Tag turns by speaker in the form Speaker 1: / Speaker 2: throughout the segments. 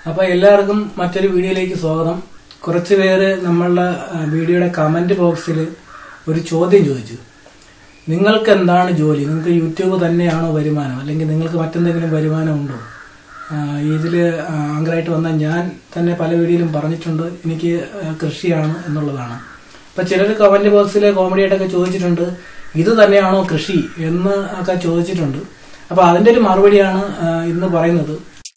Speaker 1: അപ്പൊ എല്ലാവർക്കും മറ്റൊരു വീഡിയോയിലേക്ക് സ്വാഗതം കുറച്ച് പേര് നമ്മളുടെ ആ, വീഡിയോയുടെ കമന്റ് ബോക്സിൽ ഒരു ചോദ്യം ചോദിച്ചു നിങ്ങൾക്ക് എന്താണ് ജോലി നിങ്ങൾക്ക് യൂട്യൂബ് തന്നെയാണോ വരുമാനം അല്ലെങ്കിൽ നിങ്ങൾക്ക് മറ്റെന്തെങ്കിലും വരുമാനം ഉണ്ടോ ഇതിൽ ആങ്കറായിട്ട് വന്ന ഞാൻ തന്നെ പല വീഡിയോയിലും പറഞ്ഞിട്ടുണ്ട് എനിക്ക് ആ, കൃഷിയാണ് എന്നുള്ളതാണ് അപ്പൊ ചിലർ കമന്റ് ബോക്സിൽ കോമഡി ആയിട്ടൊക്കെ ചോദിച്ചിട്ടുണ്ട് ഇത് തന്നെയാണോ കൃഷി എന്ന് ഒക്കെ ചോദിച്ചിട്ടുണ്ട് അപ്പൊ അതിന്റെ ഒരു മറുപടിയാണ് ആ, ഇന്ന് പറയുന്നത്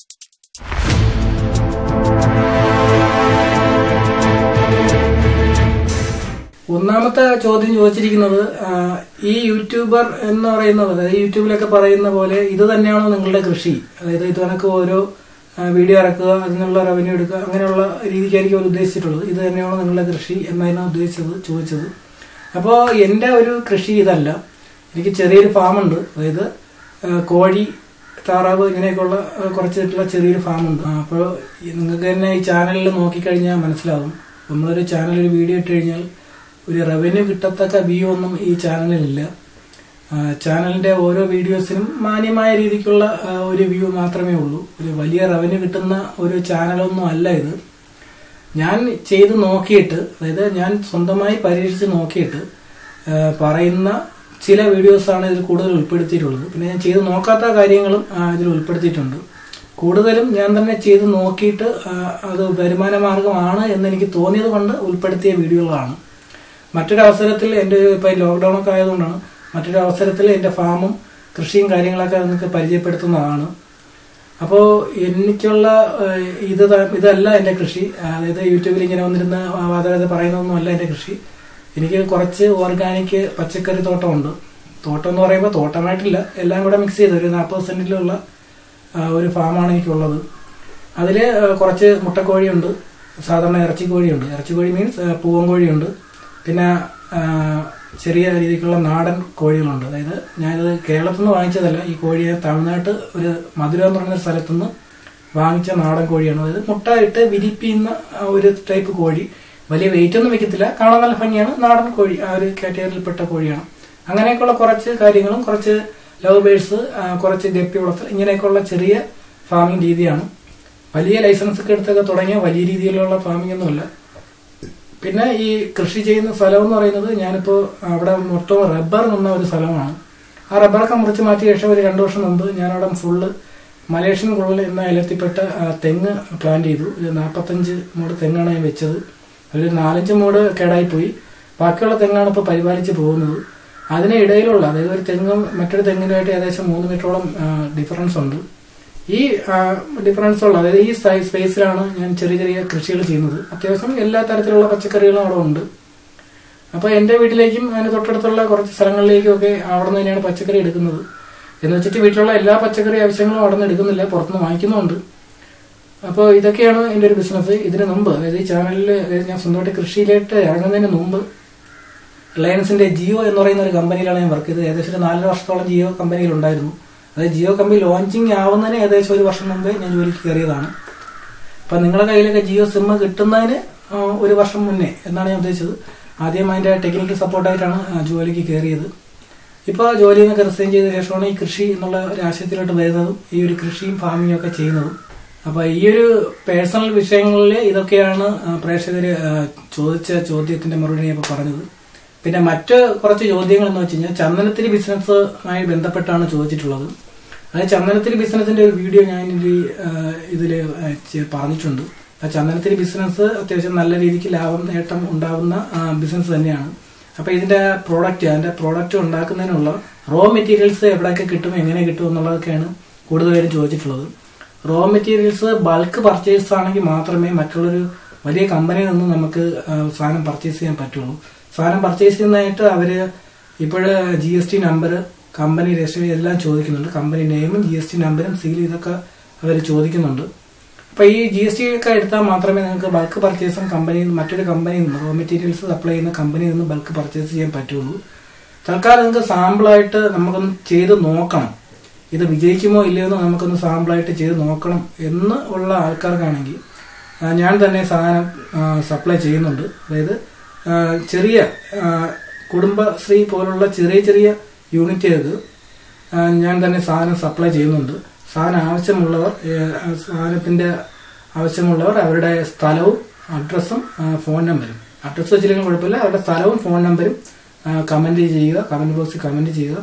Speaker 1: ഒന്നാമത്തെ ചോദ്യം ചോദിച്ചിരിക്കുന്നത് ആ, ഈ യൂട്യൂബർ എന്ന് പറയുന്നത് അതായത് യൂട്യൂബിലൊക്കെ പറയുന്ന പോലെ ഇത് തന്നെയാണോ നിങ്ങളുടെ കൃഷി അതായത് ഇത് കണക്ക് ഓരോ ആ, വീഡിയോ ഇറക്കുക അതിനുള്ള റവന്യൂ എടുക്കുക അങ്ങനെയുള്ള രീതിക്കായിരിക്കും അവർ ഉദ്ദേശിച്ചിട്ടുള്ളത് ഇത് തന്നെയാണോ നിങ്ങളുടെ കൃഷി എന്നായിരുന്നു ഉദ്ദേശിച്ചത് ചോദിച്ചത് അപ്പോൾ എൻ്റെ ഒരു കൃഷി ഇതല്ല എനിക്ക് ചെറിയൊരു ഫാമുണ്ട് അതായത് ആ, കോഴി താറാവ് ഇങ്ങനെയൊക്കെയുള്ള ആ, കുറച്ചിട്ടുള്ള ചെറിയൊരു ഫാമുണ്ട് അപ്പോൾ നിങ്ങൾക്ക് തന്നെ ഈ ചാനലിൽ നോക്കിക്കഴിഞ്ഞാൽ മനസ്സിലാവും നമ്മളൊരു ചാനൽ ഒരു വീഡിയോ ഇട്ട് കഴിഞ്ഞാൽ ഒരു റവന്യൂ കിട്ടത്തക്ക വ്യൂ ഒന്നും ഈ ചാനലിലില്ല ആ, ചാനലിന്റെ ഓരോ വീഡിയോസിനും മാന്യമായ രീതിക്കുള്ള ആ, ഒരു വ്യൂ മാത്രമേ ഉള്ളൂ ഒരു വലിയ റവന്യൂ കിട്ടുന്ന ഒരു ചാനലൊന്നും അല്ല ഇത് ഞാൻ ചെയ്ത് നോക്കിയിട്ട് അതായത് ഞാൻ സ്വന്തമായി പരീക്ഷിച്ച് നോക്കിയിട്ട് ആ, പറയുന്ന ചില വീഡിയോസാണ് ഇതിൽ കൂടുതൽ ഉൾപ്പെടുത്തിയിട്ടുള്ളത് പിന്നെ ഞാൻ ചെയ്ത് നോക്കാത്ത കാര്യങ്ങളും ആ, ഇതിൽ ഉൾപ്പെടുത്തിയിട്ടുണ്ട് കൂടുതലും ഞാൻ തന്നെ ചെയ്ത് നോക്കിയിട്ട് ആ, അത് വരുമാന മാർഗമാണ് എന്ന് എനിക്ക് തോന്നിയത് കൊണ്ട് ഉൾപ്പെടുത്തിയ വീഡിയോകളാണ് മറ്റൊരു അവസരത്തിൽ എൻ്റെ ഇപ്പം ലോക്ക്ഡൗൺ ഒക്കെ ആയതുകൊണ്ടാണ് മറ്റൊരു അവസരത്തിൽ എൻ്റെ ഫാമും കൃഷിയും കാര്യങ്ങളൊക്കെ നിങ്ങൾക്ക് പരിചയപ്പെടുത്തുന്നതാണ് അപ്പോൾ എനിക്കുള്ള ഏഹ്, ഇത് ത- ഇതല്ല എൻ്റെ കൃഷി അതായത് യൂട്യൂബിൽ ഇങ്ങനെ വന്നിരുന്ന വാതാവത പറയുന്നതൊന്നും അല്ല എൻ്റെ കൃഷി എനിക്ക് കുറച്ച് ഓർഗാനിക് പച്ചക്കറി തോട്ടമുണ്ട് തോട്ടം എന്ന് പറയുമ്പോൾ തോട്ടമായിട്ടില്ല എല്ലാം കൂടെ മിക്സ് ചെയ്ത് ഒരു നാൽപ്പത് സെൻറ്റിലുള്ള ഒരു ഫാമാണ് എനിക്കുള്ളത് അതിൽ കുറച്ച് മുട്ടക്കോഴിയുണ്ട് സാധാരണ ഇറച്ചിക്കോഴിയുണ്ട് ഇറച്ചിക്കോഴി മീൻസ് പൂവൻ കോഴിയുണ്ട് പിന്നെ ആ, ചെറിയ രീതിക്കുള്ള നാടൻ കോഴികളുണ്ട് അതായത് ഞാനിത് കേരളത്തിൽ നിന്ന് വാങ്ങിച്ചതല്ല ഈ കോഴിയെ തമിഴ്നാട്ട് ഒരു മധുര എന്ന് പറയുന്ന സ്ഥലത്തു നിന്ന് വാങ്ങിച്ച നാടൻ കോഴിയാണ് അതായത് മുട്ട ഇട്ട് വിരിപ്പിക്കുന്ന ആ ഒരു ടൈപ്പ് കോഴി വലിയ വെയിറ്റ് ഒന്നും വെക്കത്തില്ല കാണാൻ നല്ല ഭംഗിയാണ് നാടൻ കോഴി ആ ഒരു കാറ്റഗറിയിൽപ്പെട്ട കോഴിയാണ് അങ്ങനെയൊക്കെയുള്ള കുറച്ച് കാര്യങ്ങളും കുറച്ച് ലവ് ബേഴ്സ് കുറച്ച് ഗപ്പി വളർത്തൽ ഇങ്ങനെയൊക്കെയുള്ള ചെറിയ ഫാമിംഗ് രീതിയാണ് വലിയ ലൈസൻസ് ഒക്കെ എടുത്തൊക്കെ തുടങ്ങിയ വലിയ രീതിയിലുള്ള ഫാമിംഗ് ഒന്നുമല്ല പിന്നെ ഈ കൃഷി ചെയ്യുന്ന സ്ഥലം എന്ന് പറയുന്നത് ഞാനിപ്പോൾ അവിടെ മൊത്തം റബ്ബർ നിന്ന ഒരു സ്ഥലമാണ് ആ റബ്ബറൊക്കെ മുറിച്ച് മാറ്റിയ ശേഷം ഒരു രണ്ടു വർഷം മുമ്പ് ഞാനവിടെ ഫുള്ള് മലേഷ്യൻ കുഴൽ എന്ന ഇലത്തിൽപ്പെട്ട ആ, തെങ്ങ് പ്ലാന്റ് ചെയ്തു ഒരു നാൽപ്പത്തഞ്ച് മൂട് തെങ്ങാണ് ഞാൻ വെച്ചത് അതിൽ നാലഞ്ച് മൂട് കേടായി പോയി ബാക്കിയുള്ള തെങ്ങാണ് ഇപ്പോൾ പരിപാലിച്ച് പോകുന്നത് അതിന് ഇടയിലുള്ള അതായത് ഒരു തെങ്ങും മറ്റൊരു തെങ്ങിനുമായിട്ട് ഏകദേശം മൂന്ന് മീറ്ററോളം ഡിഫറൻസ് ഉണ്ട് ഈ ഡിഫറൻസ് ഉള്ള അതായത് ഈ സൈസ് സ്പേസിലാണ് ഞാൻ ചെറിയ ചെറിയ കൃഷികൾ ചെയ്യുന്നത് അത്യാവശ്യം എല്ലാ തരത്തിലുള്ള പച്ചക്കറികളും അവിടെ ഉണ്ട് അപ്പോൾ എൻ്റെ വീട്ടിലേക്കും അതിന് തൊട്ടടുത്തുള്ള കുറച്ച് സ്ഥലങ്ങളിലേക്കും ഒക്കെ അവിടെ നിന്ന് തന്നെയാണ് പച്ചക്കറി എടുക്കുന്നത് എന്ന് വെച്ചിട്ട് വീട്ടിലുള്ള എല്ലാ പച്ചക്കറി ആവശ്യങ്ങളും അവിടെ നിന്ന് എടുക്കുന്നില്ല പുറത്തുനിന്ന് വാങ്ങിക്കുന്നുമുണ്ട് അപ്പോൾ ഇതൊക്കെയാണ് എൻ്റെ ഒരു ബിസിനസ് ഇതിന് മുമ്പ് അതായത് ഈ ചാനലിൽ അതായത് ഞാൻ സ്വന്തമായിട്ട് കൃഷിയിലേക്ക് ഇറങ്ങുന്നതിന് മുമ്പ് റിലയൻസിന്റെ ജിയോ എന്ന് പറയുന്ന ഒരു കമ്പനിയിലാണ് ഞാൻ വർക്ക് ചെയ്തത് ഏകദേശം ഒരു നാലര വർഷത്തോളം ജിയോ കമ്പനിയിൽ ഉണ്ടായിരുന്നു അതായത് ജിയോ കമ്പനി ലോഞ്ചിങ് ആവുന്നതിന് ഏകദേശം ഒരു വർഷം മുമ്പേ ഞാൻ ജോലിക്ക് കയറിയതാണ് അപ്പം നിങ്ങളുടെ കയ്യിലൊക്കെ ജിയോ സിം കിട്ടുന്നതിന് ആ, ഒരു വർഷം മുന്നേ എന്നാണ് ഞാൻ ഉദ്ദേശിച്ചത് ആദ്യം അതിന്റെ ടെക്നിക്കൽ സപ്പോർട്ടായിട്ടാണ് ആ, ജോലിക്ക് കയറിയത് ഇപ്പോൾ ജോലിയിൽ നിന്നൊക്കെ റിസൈൻ ചെയ്ത ശേഷമാണ് ഈ കൃഷി എന്നുള്ള ഒരു ആശയത്തിലോട്ട് വരുന്നതും ഈ ഒരു കൃഷിയും ഫാമിങ്ങും ഒക്കെ ചെയ്യുന്നതും അപ്പൊ ഈ ഒരു പേഴ്സണൽ വിഷയങ്ങളിൽ ഇതൊക്കെയാണ് പ്രേക്ഷകർ ചോദിച്ച ചോദ്യത്തിന്റെ മറുപടി ഞാൻ ഇപ്പോൾ പറഞ്ഞത് പിന്നെ മറ്റ് കുറച്ച് ചോദ്യങ്ങൾ എന്ന് വെച്ച് കഴിഞ്ഞാൽ ചന്ദനത്തിരി ബിസിനസ്സുമായി ബന്ധപ്പെട്ടാണ് ചോദിച്ചിട്ടുള്ളത് അതായത് ചന്ദനത്തിരി ബിസിനസിന്റെ ഒരു വീഡിയോ ഞാൻ ഇതിൽ പറഞ്ഞിട്ടുണ്ട് ആ ചന്ദനത്തിരി ബിസിനസ് അത്യാവശ്യം നല്ല രീതിക്ക് ലാഭം നേട്ടം ഉണ്ടാവുന്ന ബിസിനസ് തന്നെയാണ് അപ്പൊ ഇതിന്റെ പ്രോഡക്റ്റ് അതിന്റെ പ്രോഡക്റ്റ് ഉണ്ടാക്കുന്നതിനുള്ള റോ മെറ്റീരിയൽസ് എവിടെയൊക്കെ കിട്ടും എങ്ങനെ കിട്ടും എന്നുള്ളതൊക്കെയാണ് കൂടുതലായും ചോദിച്ചിട്ടുള്ളത് റോ മെറ്റീരിയൽസ് ബൾക്ക് പർച്ചേസ് ആണെങ്കിൽ മാത്രമേ മറ്റുള്ളൊരു വലിയ കമ്പനിയിൽ നിന്ന് നമുക്ക് ആ, സാധനം പർച്ചേസ് ചെയ്യാൻ പറ്റുള്ളൂ സാധനം പർച്ചേസ് ചെയ്യുന്നതായിട്ട് അവര് ഇപ്പോഴ് G S T number company register എല്ലാം ചോദിക്കുന്നുണ്ട് കമ്പനി നെയിമും ജി എസ് ടി നമ്പറും സീൽ ഇതൊക്കെ അവർ ചോദിക്കുന്നുണ്ട് അപ്പൊ ഈ ജി എസ് ടി ഒക്കെ എടുത്താൽ മാത്രമേ നിങ്ങൾക്ക് ബൾക്ക് പർച്ചേസും കമ്പനിയിൽ നിന്ന് മറ്റൊരു കമ്പനിയിൽ നിന്ന് റോ മെറ്റീരിയൽസ് സപ്ലൈ ചെയ്യുന്ന കമ്പനിയിൽ നിന്ന് ബൾക്ക് പർച്ചേസ് ചെയ്യാൻ പറ്റുള്ളൂ തൽക്കാലം നിങ്ങൾക്ക് സാമ്പിളായിട്ട് നമുക്കൊന്ന് ചെയ്ത് നോക്കണം ഇത് വിജയിക്കുമോ ഇല്ലയോ എന്ന് നമുക്കൊന്ന് സാമ്പിളായിട്ട് ചെയ്ത് നോക്കണം എന്ന് ഉള്ള ആൾക്കാർക്കാണെങ്കിൽ ആ, ഞാൻ തന്നെ സാധനം സപ്ലൈ ചെയ്യുന്നുണ്ട് അതായത് ആ, ചെറിയ ആ, കുടുംബശ്രീ പോലുള്ള ചെറിയ ചെറിയ യൂണിറ്റുകൾക്ക് ആ, ഞാൻ തന്നെ സാധനം സപ്ലൈ ചെയ്യുന്നുണ്ട് സാധനം ആവശ്യമുള്ളവർ ഏ, ആ സാധനത്തിന്റെ ആവശ്യമുള്ളവർ അവരുടെ സ്ഥലവും അഡ്രസ്സും ഫോൺ നമ്പരും അഡ്രസ്സ് വെച്ചില്ലെങ്കിൽ കുഴപ്പമില്ല അവരുടെ സ്ഥലവും ഫോൺ നമ്പരും കമന്റ് ചെയ്യുക കമന്റ് ബോക്സിൽ കമന്റ് ചെയ്യുക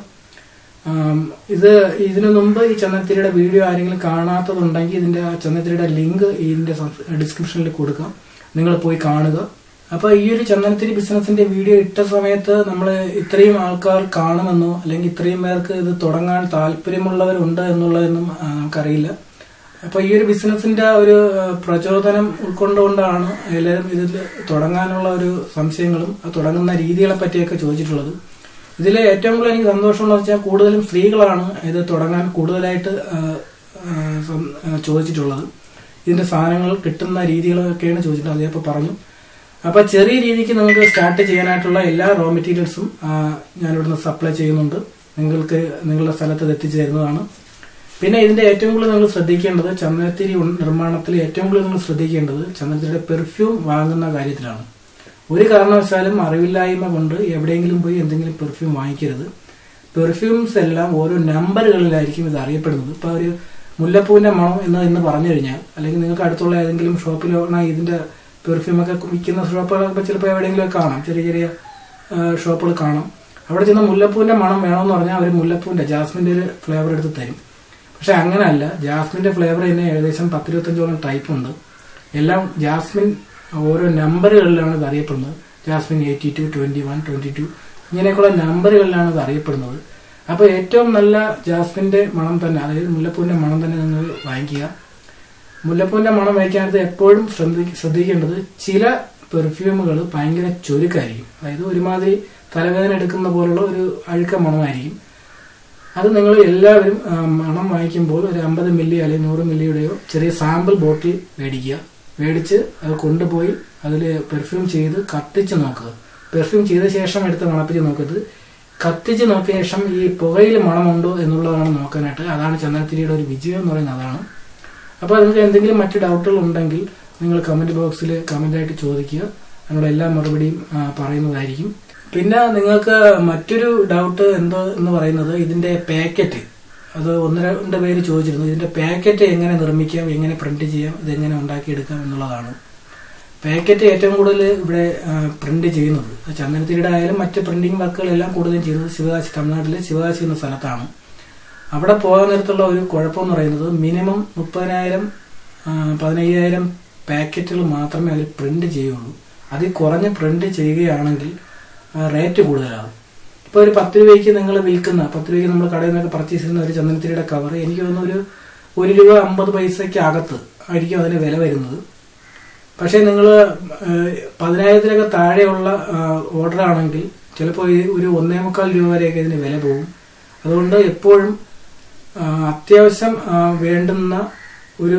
Speaker 1: ആം, ഇത് ഇതിനു മുമ്പ് ഈ ചന്ദനത്തിരിയുടെ വീഡിയോ ആരെങ്കിലും കാണാത്തതുണ്ടെങ്കിൽ ഇതിന്റെ ആ ചന്ദനത്തിരിയുടെ ലിങ്ക് ഇതിന്റെ ഡിസ്ക്രിപ്ഷനിൽ കൊടുക്കാം നിങ്ങൾ പോയി കാണുക അപ്പൊ ഈ ഒരു ചന്ദനത്തിരി ബിസിനസിന്റെ വീഡിയോ ഇട്ട സമയത്ത് നമ്മൾ ഇത്രയും ആൾക്കാർ കാണുമെന്നോ അല്ലെങ്കിൽ ഇത്രയും പേർക്ക് ഇത് തുടങ്ങാൻ താല്പര്യമുള്ളവരുണ്ട് എന്നുള്ളതൊന്നും ആ, നമുക്കറിയില്ല അപ്പൊ ഈ ഒരു ബിസിനസിന്റെ ആ ഒരു ആ, പ്രചോദനം ഉൾക്കൊണ്ടുകൊണ്ടാണ് എല്ലാവരും ഇതിൽ തുടങ്ങാനുള്ള ഒരു സംശയങ്ങളും ആ തുടങ്ങുന്ന രീതികളെ പറ്റിയൊക്കെ ചോദിച്ചിട്ടുള്ളത് ഇതിൽ ഏറ്റവും കൂടുതൽ എനിക്ക് സന്തോഷമുള്ള വെച്ചാൽ കൂടുതലും സ്ത്രീകളാണ് ഇത് തുടങ്ങാൻ കൂടുതലായിട്ട് ആ, ആ, സം- ആ, ചോദിച്ചിട്ടുള്ളത് ഇതിന്റെ സാധനങ്ങൾ കിട്ടുന്ന രീതികളൊക്കെയാണ് ചോദിച്ചിട്ടുള്ളത് അതേപ്പോൾ പറഞ്ഞു അപ്പൊ ചെറിയ രീതിക്ക് നിങ്ങൾക്ക് സ്റ്റാർട്ട് ചെയ്യാനായിട്ടുള്ള എല്ലാ റോ മെറ്റീരിയൽസും ഞാൻ ഇവിടുന്ന് സപ്ലൈ ചെയ്യുന്നുണ്ട് നിങ്ങൾക്ക് നിങ്ങളുടെ സ്ഥലത്ത് ഇത് എത്തിച്ചു തരുന്നതാണ് പിന്നെ ഇതിന്റെ ഏറ്റവും കൂടുതൽ നിങ്ങൾ ശ്രദ്ധിക്കേണ്ടത് ചന്ദനത്തിരി ഉൺ- നിർമ്മാണത്തിൽ ഏറ്റവും കൂടുതൽ നിങ്ങൾ ശ്രദ്ധിക്കേണ്ടത് ചന്ദനത്തിരിയുടെ പെർഫ്യൂം വാങ്ങുന്ന കാര്യത്തിലാണ് ഒരു കാരണവശാലും അറിവില്ലായ്മ കൊണ്ട് എവിടെയെങ്കിലും പോയി എന്തെങ്കിലും പെർഫ്യൂം വാങ്ങിക്കരുത് പെർഫ്യൂംസ് എല്ലാം ഓരോ നമ്പറുകളിലായിരിക്കും ഇത് അറിയപ്പെടുന്നത് ഇപ്പൊ ഒരു മുല്ലപ്പൂവിന്റെ മണം എന്ന് ഇന്ന് പറഞ്ഞു കഴിഞ്ഞാൽ അല്ലെങ്കിൽ നിങ്ങൾക്ക് അടുത്തുള്ള ഏതെങ്കിലും ഷോപ്പിലോ ഇതിന്റെ പെർഫ്യൂം ഒക്കെ വിൽക്കുന്ന ഷോപ്പുകളൊക്കെ ചിലപ്പോൾ എവിടെയെങ്കിലും ഒക്കെ കാണാം ചെറിയ ചെറിയ ഷോപ്പുകൾ കാണാം അവിടെ ചെന്ന് മുല്ലപ്പൂവിന്റെ മണം വേണമെന്ന് പറഞ്ഞാൽ അവർ മുല്ലപ്പൂവിന്റെ ജാസ്മിന്റെ ഒരു ഫ്ലേവർ എടുത്ത് തരും പക്ഷെ അങ്ങനെയല്ല ജാസ്മിന്റെ ഫ്ലേവർ തന്നെ ഏകദേശം പത്തിരുപത്തഞ്ചോളം ടൈപ്പ് ഉണ്ട് എല്ലാം ജാസ്മിൻ ഓരോ നമ്പറുകളിലാണ് ഇത് അറിയപ്പെടുന്നത് Jasmine eighty two twenty one twenty two ഇങ്ങനെയൊക്കെയുള്ള നമ്പറുകളിലാണ് ഇത് അറിയപ്പെടുന്നത് അപ്പോൾ ഏറ്റവും നല്ല ജാസ്മിന്റെ മണം തന്നെ അതായത് മുല്ലപ്പൂവിന്റെ മണം തന്നെ നിങ്ങൾ വാങ്ങിക്കുക മുല്ലപ്പൂവിന്റെ മണം വയ്ക്കാനത് എപ്പോഴും ശ്രദ്ധി- ശ്രദ്ധിക്കേണ്ടത് ചില പെർഫ്യൂമുകൾ ഭയങ്കര ചുരുക്കായിരിക്കും അതായത് ഒരുമാതിരി തലവേദന എടുക്കുന്ന പോലുള്ള ഒരു അഴുക്ക മണമായിരിക്കും അത് നിങ്ങൾ എല്ലാവരും ആ, മണം വാങ്ങിക്കുമ്പോൾ ഒരു അമ്പത് മില്ലി അല്ലെങ്കിൽ നൂറ് മില്ലിയുടെയോ ചെറിയ സാമ്പിൾ ബോട്ടിൽ മേടിക്കുക മേടിച്ച് അത് കൊണ്ടുപോയി അതിൽ പെർഫ്യൂം ചെയ്ത് കത്തിച്ച് നോക്കുക പെർഫ്യൂം ചെയ്ത ശേഷം എടുത്ത് മണപ്പിച്ച് നോക്കരുത് കത്തിച്ച് നോക്കിയ ശേഷം ഈ പുകയിൽ മണമുണ്ടോ എന്നുള്ളതാണ് നോക്കാനായിട്ട് അതാണ് ചന്ദനത്തിരിയുടെ ഒരു വിജയം എന്ന് പറയുന്നത് അതാണ് അപ്പോൾ നിങ്ങൾക്ക് എന്തെങ്കിലും മറ്റ് ഡൗട്ടുകൾ ഉണ്ടെങ്കിൽ നിങ്ങൾ കമന്റ് ബോക്സിൽ കമന്റ് ആയിട്ട് ചോദിക്കുക അതിനുള്ള എല്ലാ മറുപടിയും ആ, പറയുന്നതായിരിക്കും പിന്നെ നിങ്ങൾക്ക് മറ്റൊരു ഡൗട്ട് എന്തോ എന്ന് പറയുന്നത് ഇതിന്റെ പാക്കറ്റ് അത് ഒന്ന് രണ്ട് പേര് ചോദിച്ചിരുന്നു ഇതിന്റെ പാക്കറ്റ് എങ്ങനെ നിർമ്മിക്കാം എങ്ങനെ പ്രിന്റ് ചെയ്യാം ഇതെങ്ങനെ ഉണ്ടാക്കിയെടുക്കാം എന്നുള്ളതാണ് പാക്കറ്റ് ഏറ്റവും കൂടുതൽ ഇവിടെ പ്രിന്റ് ചെയ്യുന്നത് ചന്ദനത്തിരിയുടെ ആയാലും മറ്റ് പ്രിന്റിംഗ് വർക്കുകളെല്ലാം കൂടുതലും ചെയ്യുന്നത് ശിവകാശി തമിഴ്നാട്ടിലെ ശിവകാശി എന്ന സ്ഥലത്താണ് അവിടെ പോകാൻ നേരത്തുള്ള ഒരു കുഴപ്പമെന്ന് പറയുന്നത് മിനിമം മുപ്പതിനായിരം പതിനയ്യായിരം പാക്കറ്റുകൾ മാത്രമേ അതിൽ പ്രിന്റ് ചെയ്യുള്ളൂ അതിൽ കുറഞ്ഞ് പ്രിന്റ് ചെയ്യുകയാണെങ്കിൽ റേറ്റ് കൂടുതലാകും ഇപ്പോൾ ഒരു പത്ത് രൂപയ്ക്ക് നിങ്ങൾ വിൽക്കുന്ന പത്ത് രൂപയ്ക്ക് നമ്മൾ കടയിൽ നിന്നൊക്കെ പർച്ചേസ് ചെയ്യുന്ന ഒരു ചന്ദനത്തിരിയുടെ കവർ എനിക്ക് തോന്നുന്നു ഒരു ഒരു രൂപ അമ്പത് പൈസയ്ക്ക് അകത്ത് ആയിരിക്കും അതിന് വില വരുന്നത് പക്ഷേ നിങ്ങൾ പതിനായിരത്തിലൊക്കെ താഴെയുള്ള ഓർഡർ ആണെങ്കിൽ ചിലപ്പോൾ ഈ ഒരു ഒന്നേ മുക്കാൽ രൂപ വരെയൊക്കെ ഇതിന് വില പോകും അതുകൊണ്ട് എപ്പോഴും ആ, അത്യാവശ്യം ആ, വേണ്ടുന്ന ഒരു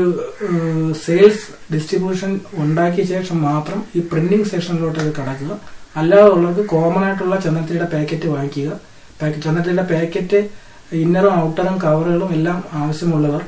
Speaker 1: സെയിൽസ് ഡിസ്ട്രിബ്യൂഷൻ ഉണ്ടാക്കിയ ശേഷം മാത്രം ഈ പ്രിന്റിംഗ് സെക്ഷനിലോട്ടൊക്കെ കടക്കുക അല്ലാതെ ഉള്ളവർക്ക് കോമൺ ആയിട്ടുള്ള ചന്ദനത്തിരിയുടെ പാക്കറ്റ് വാങ്ങിക്കുക പാക്കറ്റ് ചന്ദനത്തിരിയുടെ പാക്കറ്റ് ഇന്നറും ഔട്ടറും കവറുകളും എല്ലാം ആവശ്യമുള്ളവർ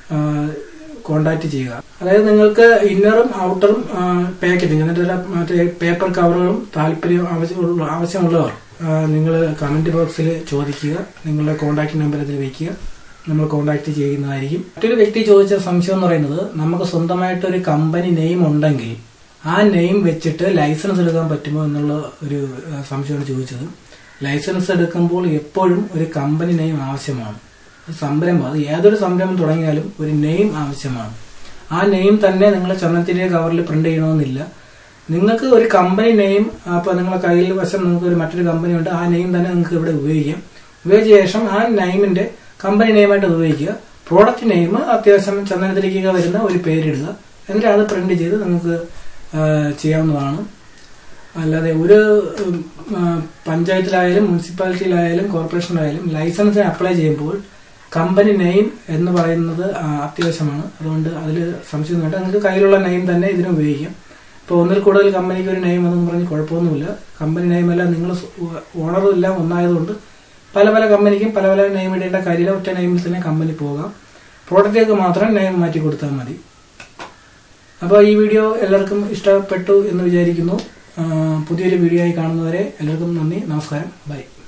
Speaker 1: കോണ്ടാക്ട് ചെയ്യുക അതായത് നിങ്ങൾക്ക് ഇന്നറും ഔട്ടറും പാക്കറ്റും ചന്ദനത്തിരിയുടെ മറ്റേ പേപ്പർ കവറുകളും താല്പര്യം ആവശ്യമുള്ള ആവശ്യമുള്ളവർ നിങ്ങൾ കമന്റ് ബോക്സിൽ ചോദിക്കുക നിങ്ങളുടെ കോണ്ടാക്ട് നമ്പർ ഇതിൽ വയ്ക്കുക നമ്മൾ കോണ്ടാക്ട് ചെയ്യുന്നതായിരിക്കും മറ്റൊരു വ്യക്തി ചോദിച്ച സംശയം എന്ന് പറയുന്നത് നമുക്ക് സ്വന്തമായിട്ട് ഒരു കമ്പനി നെയിം ഉണ്ടെങ്കിൽ ആ നെയിം വെച്ചിട്ട് ലൈസൻസ് എടുക്കാൻ പറ്റുമോ എന്നുള്ള ഒരു ആ, സംശയമാണ് ചോദിച്ചത് ലൈസൻസ് എടുക്കുമ്പോൾ എപ്പോഴും ഒരു കമ്പനി നെയിം ആവശ്യമാണ് ഒരു സംരംഭം അത് ഏതൊരു സംരംഭം തുടങ്ങിയാലും ഒരു നെയിം ആവശ്യമാണ് ആ നെയിം തന്നെ നിങ്ങൾ ചന്ദനത്തിന്റെ കവറിൽ പ്രിന്റ് ചെയ്യണമെന്നില്ല നിങ്ങൾക്ക് ഒരു കമ്പനി നെയിം അപ്പോൾ നിങ്ങളുടെ കയ്യിൽ വശം നിങ്ങൾക്ക് ഒരു മറ്റൊരു കമ്പനി ഉണ്ട് ആ നെയിം തന്നെ നിങ്ങൾക്ക് ഇവിടെ ഉപയോഗിക്കാം ഉപയോഗിച്ച ശേഷം ആ നെയിമിന്റെ കമ്പനി നെയിമായിട്ട് ഉപയോഗിക്കുക പ്രോഡക്റ്റ് നെയിം അത്യാവശ്യം ചന്ദനത്തിലേക്ക് വരുന്ന ഒരു പേരിടുക എന്നിട്ട് അത് പ്രിന്റ് ചെയ്ത് നിങ്ങൾക്ക് ആ, ചെയ്യാവുന്നതാണ് അല്ലാതെ ഒരു ഉം, ആ, പഞ്ചായത്തിലായാലും മുനിസിപ്പാലിറ്റിയിലായാലും കോർപ്പറേഷനിലായാലും ലൈസൻസിന് അപ്ലൈ ചെയ്യുമ്പോൾ കമ്പനി നെയിം എന്ന് പറയുന്നത് ആ, അത്യാവശ്യമാണ് അതുകൊണ്ട് അതിൽ സംശയം വേണ്ട നിങ്ങൾക്ക് കയ്യിലുള്ള നെയിം തന്നെ ഇതിന് ഉപയോഗിക്കാം ഇപ്പോൾ ഒന്നിൽ കൂടുതൽ കമ്പനിക്ക് ഒരു നെയിം എന്നും പറഞ്ഞ് കുഴപ്പമൊന്നുമില്ല കമ്പനി നെയിം എല്ലാം നിങ്ങൾ ഓണറും എല്ലാം ഒന്നായതുകൊണ്ട് പല പല കമ്പനിക്കും പല പല നെയിം ഇടേണ്ട കാര്യമില്ല ഒറ്റ നെയിമിൽ തന്നെ കമ്പനി പോകാം പ്രോഡക്റ്റിലേക്ക് മാത്രം നെയിം മാറ്റി കൊടുത്താൽ മതി അപ്പോൾ ഈ വീഡിയോ എല്ലാവർക്കും ഇഷ്ടപ്പെട്ടു എന്ന് വിചാരിക്കുന്നു ആ, പുതിയൊരു വീഡിയോ ആയി കാണുന്നവരെ എല്ലാവർക്കും നന്ദി നമസ്കാരം ബൈ